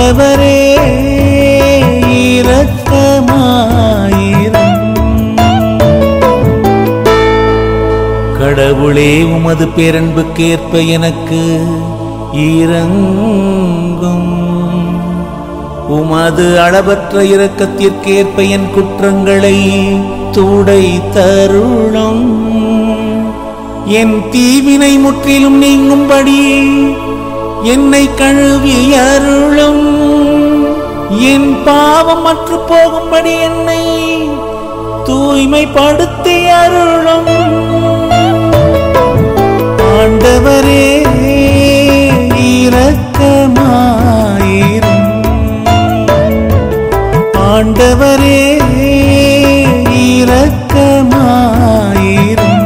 ஆண்டவரே இரக்கமாயிரும் கடவுளே உமது பேரன்புக்கேற்ப எனக்கு இரங்கும் உமது அளவற்ற இரக்கத்திற்கேற்ப என் குற்றங்களை துடை தருளும் என் தீவினை முற்றிலும் நீங்கும்படி என்னை கழுவி அருளும் என் பாவம் மற்று போகும்படி என்னை தூய்மைப்படுத்தி அருளும் ஆண்டவரே இரக்கமாயிரும் ஆண்டவரே இரக்கமாயிரும்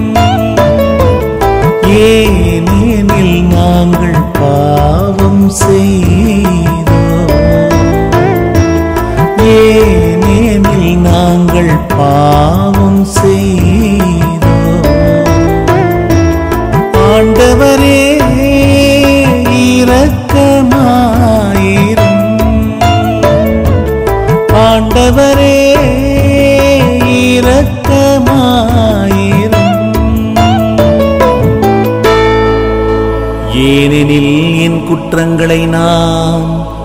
ஏனெனில் நாங்கள் பாவம் செய்தோம் ஏனெனில் நாங்கள் பாவம் செய்தோம் ஆண்டவரே இரக்கமாயிரும் ஆண்டவரே இரக்கமாயிரும் ஏனெனில் என் குற்றங்களை நான்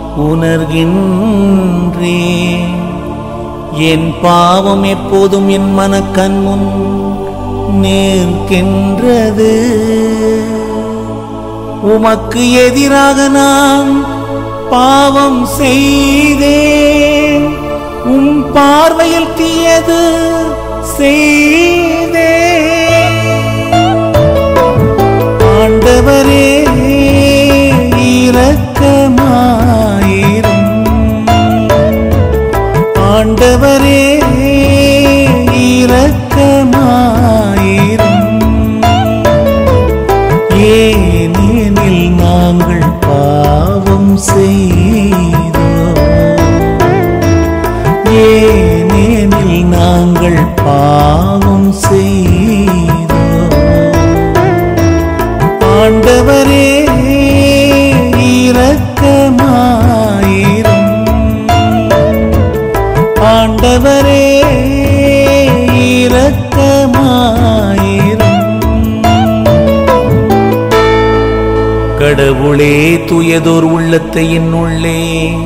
உணர்கின்றேன் என் பாவம் எப்போதும் என் மனக்கண் முன் நிற்கின்றது உமக்கு எதிராக நான் பாவம் செய்தேன் உம் பார்வையில் தீயது செய்தேன் ஆண்டவரே இரக்கமாயிரும் ஆண்டவரே இரக்கமாயிரும் ஏனெனில் நாங்கள் பாவம் செய்தோம் ஏனெனில் நாங்கள் பாவம் செய்தோம் ஆண்டவரே இரக்கமாயிரும் ஆண்டவரே இரக்கமாயிரும் கடவுளே துயதோர் உள்ளத்தை என்னுள்ளே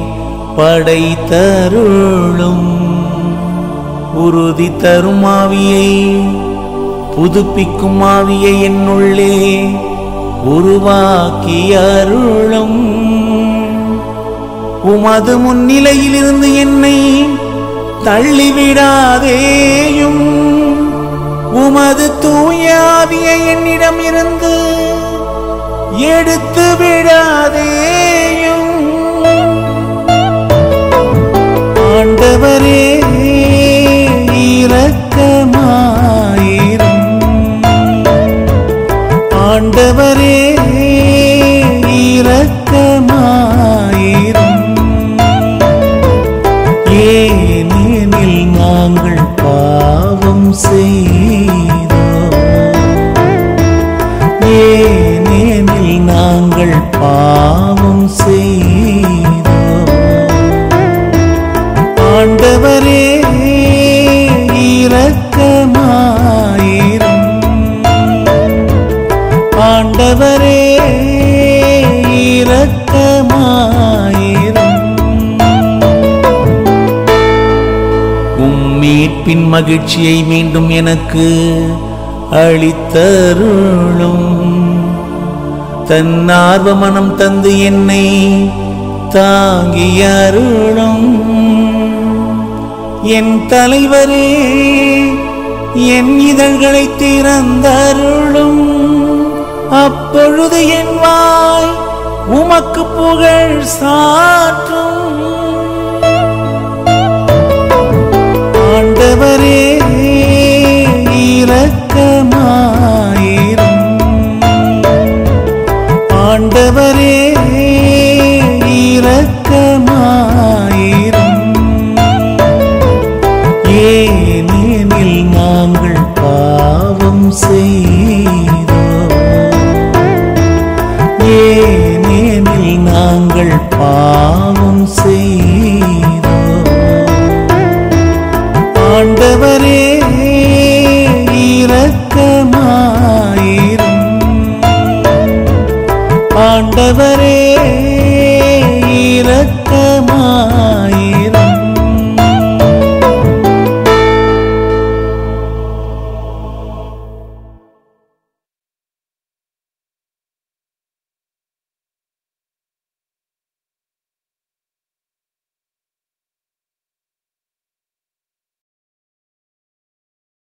படைத்தருளும் உறுதி தரும் ஆவியை புதுப்பிக்கும் ஆவியை என்னுள்ளே உருவாக்கி அருளும் உமது முன்னிலையிலிருந்து என்னை தள்ளிவிடாதேயும் உமது தூய ஆவியை என்னிடம் இருந்து எடுத்து விடாதேயும் ஆண்டவரே இரக்கமாயிரும் ஆண்டவரே இரக்கமாயிரும் ஏனெனில் நாங்கள் பாவம் செய்தோம் ஏனெனில் நாங்கள் பாவம் செய்தோம் ஆண்டவரே இரக்கமாயிரும் ஆண்டவரே இரக்கமாயிரும் உம் மீட்பின் மகிழ்ச்சியை மீண்டும் எனக்கு அளித்தருளும் தன்னார்வ மனம் தந்து என்னை தாங்கி அருளும் என் தலைவரே என் இதழ்களை திறந்தருளும் அப்பொழுது என் வாய் உமக்கு புகழ் சாற்றும் ஆண்டவரே இரக்கமாயிரும் ஆண்டவரே இரக்கமாயிரும் ஏனெனில் நாங்கள் பாவம் செய்தோம் ஏனெனில் நாங்கள் பாவம் ஆண்டவரே